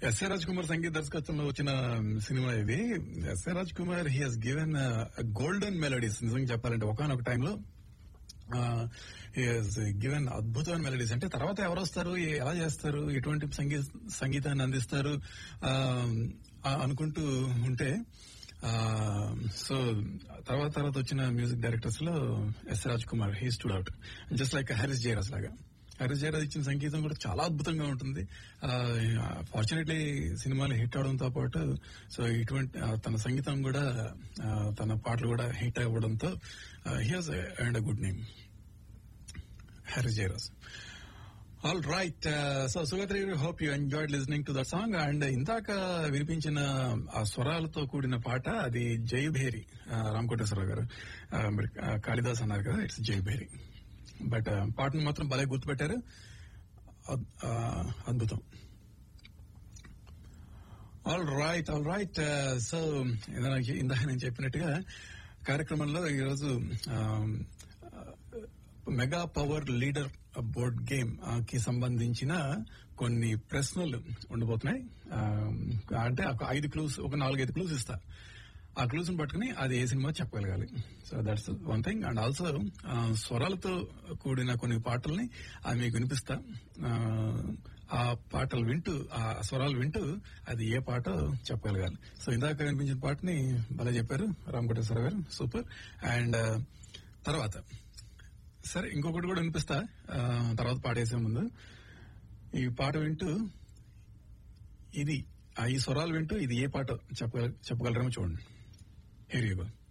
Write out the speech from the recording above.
SA Raj Kumar సంగీత దర్శకత్వంలో వచ్చిన సినిమా ఇది S A Raj Kumar he has given golden melodies నిజంగా చెప్పాలంటే ఒకనొక టైంలో గివెన్ అద్భుతమైన మెలడీస్ అంటే తర్వాత ఎవరు వస్తారు ఏ- ఎలా చేస్తారు ఎటువంటి సంగీత సంగీతాన్ని అందిస్తారు ఆ, ఆ, అనుకుంటూ ఉంటే సో తర్వాత తర్వాత వచ్చిన మ్యూజిక్ డైరెక్టర్స్ లో S Raj Kumar he stood out just like Harris Jayaraj లాగా హ్యారిస్ జయరాజ్ ఇచ్చిన సంగీతం కూడా చాలా అద్భుతంగా ఉంటుంది ఫార్చునేట్లీ సినిమాలు హిట్ అవడంతో పాటు సో ఇటువంటి ఆ, తన సంగీతం కూడా ఆ, తన పాటలు కూడా హిట్ అవ్వడంతో he has and a good name Harris Jayaraj all right so Sugatri hope you enjoyed listening to the song and ఇందాక వినిపించిన ఆ స్వరాలతో కూడిన పాట అది జయభేరి రామకోటేశ్వరరావు గారు ఆ, మరి, ఆ, కాళిదాస్ అన్నారు కదా ఇట్స్ జయభేరి బట్ పాటను మాత్రం భలే గుర్తుపెట్టారు అద్- ఆ, అద్భుతం all right all right so ఇందాక నేను చెప్పినట్టుగా కార్యక్రమంలో ఈరోజు ఆ, mega power leaderboard game ఆ, కి సంబంధించిన కొన్ని ప్రశ్నలు ఉండబోతున్నాయి ఆ, అంటే ఒక ఐదు క్లూస్ ఒక నాలుగైదు క్లూస్ ఇస్తా ఆ క్లూస్ పట్టుకుని అది ఏ సినిమా చెప్పగలగాలి so that's one thing and also స్వరాలతో కూడిన కొన్ని పాటల్ని అది మీకు వినిపిస్తా ఆ, ఆ పాటలు వింటూ ఆ స్వరాలు వింటూ అది ఏ పాట చెప్పగలగాలి సో ఇందాక వినిపించిన పాటని భలే చెప్పారు రామకోటేశ్వర గారు సూపర్ అండ్ తర్వాత సరే ఇంకొకటి కూడా వినిపిస్తా ఆ, తర్వాత పాడేసే ముందు ఈ పాట వింటూ ఇది ఆ ఈ స్వరాలు వింటూ ఇది ఏ పాట చెప్పగల చెప్పగలరేమో చూడండి హియర్ యూ గో